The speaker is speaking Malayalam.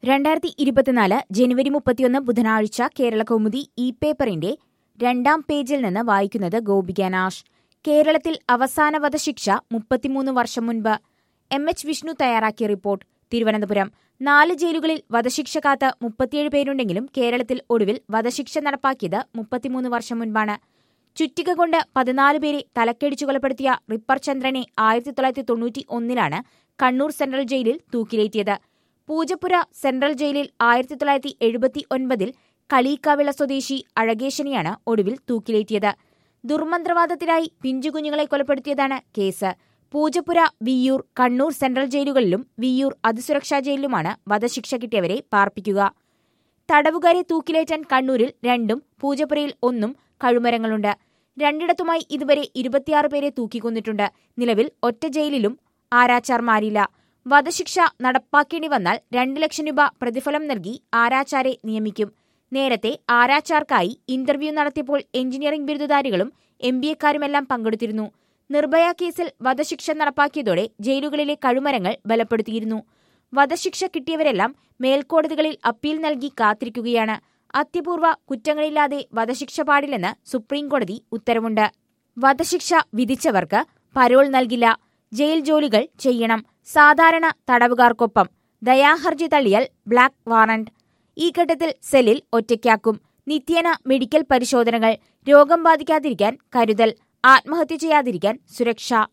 രണ്ടായിരത്തി ഇരുപത്തിനാല് ജനുവരി മുപ്പത്തിയൊന്ന് ബുധനാഴ്ച കേരള കൗമുദി ഇ പേപ്പറിന്റെ രണ്ടാം പേജിൽ നിന്ന് വായിക്കുന്നത് ഗോപിക നാഷ് കേരളത്തിൽ അവസാന വധശിക്ഷ മുപ്പത്തിമൂന്ന് വർഷം മുൻപ് എം എച്ച് വിഷ്ണു തയ്യാറാക്കിയ റിപ്പോർട്ട് തിരുവനന്തപുരം നാല് ജയിലുകളിൽ വധശിക്ഷ കാത്ത് മുപ്പത്തിയേഴ് പേരുണ്ടെങ്കിലും കേരളത്തിൽ ഒടുവിൽ വധശിക്ഷ നടപ്പാക്കിയത് മുപ്പത്തിമൂന്ന് വർഷം മുൻപാണ് ചുറ്റിക കൊണ്ട് പതിനാല് പേരെ തലക്കടിച്ചു കൊലപ്പെടുത്തിയ റിപ്പർ ചന്ദ്രനെ ആയിരത്തി തൊള്ളായിരത്തി തൊണ്ണൂറ്റി ഒന്നിലാണ് കണ്ണൂർ സെൻട്രൽ ജയിലിൽ തൂക്കിലേറ്റിയത് പൂജപ്പുര സെൻട്രൽ ജയിലിൽ ആയിരത്തി തൊള്ളായിരത്തി എഴുപത്തി ഒൻപതിൽ കളീക്കാവിള സ്വദേശി അഴകേശനെയാണ് ഒടുവിൽ തൂക്കിലേറ്റിയത് ദുർമന്ത്രവാദത്തിനായി പിഞ്ചുകുഞ്ഞുങ്ങളെ കൊലപ്പെടുത്തിയതാണ് കേസ് പൂജപ്പുര വിയ്യൂർ കണ്ണൂർ സെൻട്രൽ ജയിലുകളിലും വിയ്യൂർ അതിസുരക്ഷാ ജയിലിലുമാണ് വധശിക്ഷ കിട്ടിയവരെ പാർപ്പിക്കുക തടവുകാരെ തൂക്കിലേറ്റാൻ കണ്ണൂരിൽ രണ്ടും പൂജപ്പുരയിൽ ഒന്നും കഴുമരങ്ങളുണ്ട് രണ്ടിടത്തുമായി ഇതുവരെ ഇരുപത്തിയാറ് പേരെ തൂക്കിക്കൊന്നിട്ടുണ്ട് നിലവിൽ ഒറ്റ ജയിലിലും ആരാച്ചാർമാരില്ല വധശിക്ഷ നടപ്പാക്കേണ്ടി വന്നാൽ രണ്ട് ലക്ഷം രൂപ പ്രതിഫലം നൽകി ആരാച്ചാരെ നിയമിക്കും നേരത്തെ ആരാച്ചാർക്കായി ഇന്റർവ്യൂ നടത്തിയപ്പോൾ എഞ്ചിനീയറിംഗ് ബിരുദധാരികളും എം ബി എക്കാരുമെല്ലാം പങ്കെടുത്തിരുന്നു നിർഭയ കേസിൽ വധശിക്ഷ നടപ്പാക്കിയതോടെ ജയിലുകളിലെ കഴുമരങ്ങൾ ബലപ്പെടുത്തിയിരുന്നു വധശിക്ഷ കിട്ടിയവരെല്ലാം മേൽക്കോടതികളിൽ അപ്പീൽ നൽകി കാത്തിരിക്കുകയാണ് അത്യപൂർവ കുറ്റങ്ങളില്ലാതെ വധശിക്ഷ പാടില്ലെന്ന് സുപ്രീംകോടതി ഉത്തരവുണ്ട് വധശിക്ഷ വിധിച്ചവർക്ക് പരോൾ നൽകില്ല ജയിൽ ജോലികൾ ചെയ്യണം സാധാരണ തടവുകാർക്കൊപ്പം ദയാഹർജി തള്ളിയാൽ ബ്ലാക്ക് വാറന്റ് ഈ ഘട്ടത്തിൽ സെല്ലിൽ ഒറ്റയ്ക്കാക്കും നിത്യേന മെഡിക്കൽ പരിശോധനകൾ രോഗം ബാധിക്കാതിരിക്കാൻ കരുതൽ ആത്മഹത്യ ചെയ്യാതിരിക്കാൻ സുരക്ഷ